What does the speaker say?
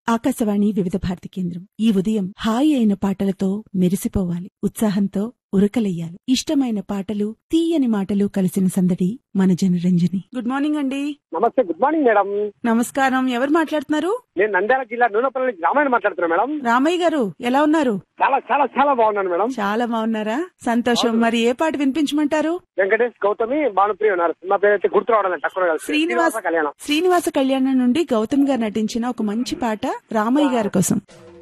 ఆకాశవాణి వివిధ భారతి కేంద్రం ఈ ఉదయం హాయి అయిన పాటలతో మెరిసిపోవాలి ఉత్సాహంతో ఉరకలెయ్యాలి ఇష్టమైన పాటలు తీయని మాటలు కలిసిన సందడి మన జనరంజని గుడ్ మార్నింగ్ అండి నమస్తే గుడ్ మార్నింగ్ మేడం నమస్కారం ఎవరు మాట్లాడుతున్నారు నేను నంద్యాల జిల్లా నూనెపల్లి నుంచి రామాయణ మాట్లాడుతున్నా మేడం రామయ్య గారు ఎలా ఉన్నారు చాలా చాలా చాలా బాగున్నాను మేడం చాలా బాగున్నారా సంతోషం మరి ఏ పాట వినిపించమంటారు వెంకటేష్ గౌతమి భానుప్రియ ఉన్నారు సినిమా పేరు అయితే గుర్తు రావడం లేదు, తక్కువ కలిసి శ్రీనివాస్ కళ్యాణం శ్రీనివాస కళ్యాణం నుండి గౌతమ్ గారు నటించిన ఒక మంచి పాట రామయ్య గారి కోసం